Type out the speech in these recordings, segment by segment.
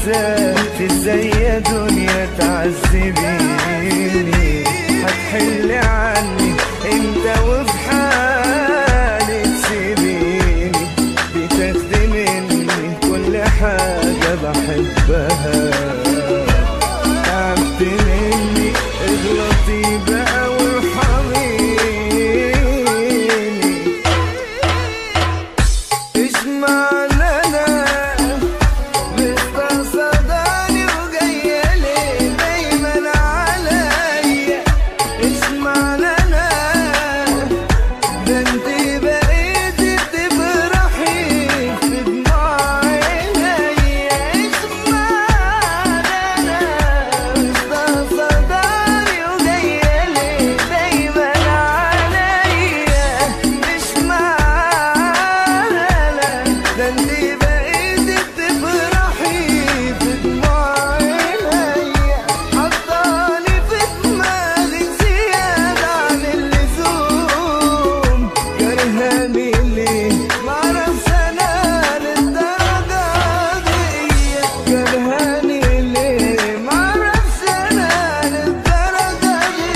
انساك ازاي يا دنيا تعذبيني هتحل عني انت وفي حالي تسيبيني بتاخدي مني كل حاجة بحبها تعبت مني اغلطي بقى وارحميني اشمعنى انا مستقصداني وجاية ليه دايما عليا اشمعنى انا ده انت بقيتي بتفرحي في دموع عينيا اشمعنى انا مستقصداني وجاية ليه دايما عليا اشمعنى ده انت بقيتي بتفرحي في دموع عينيا حطاني في دماغي زيادة عن اللزوم كرهاني ليه معرفش انا للدرجة دي كرهاني ليه معرفش انا للدرجة دي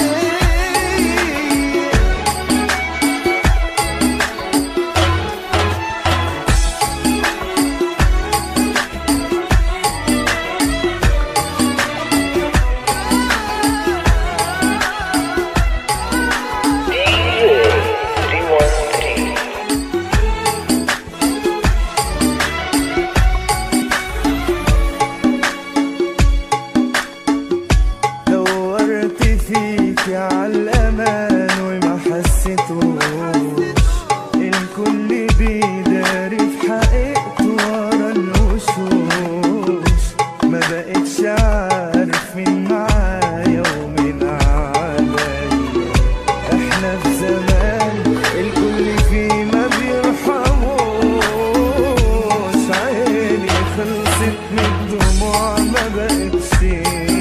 دورت فيك على الأمان وما حسيتوش الكل بيداري في حقيقته ورا الوشوش ما بقتش عارف مين معايا ومين عليا احنا في زمان الكل فيه ما بيرحموش عيني خلصت من الدموع ما بقتش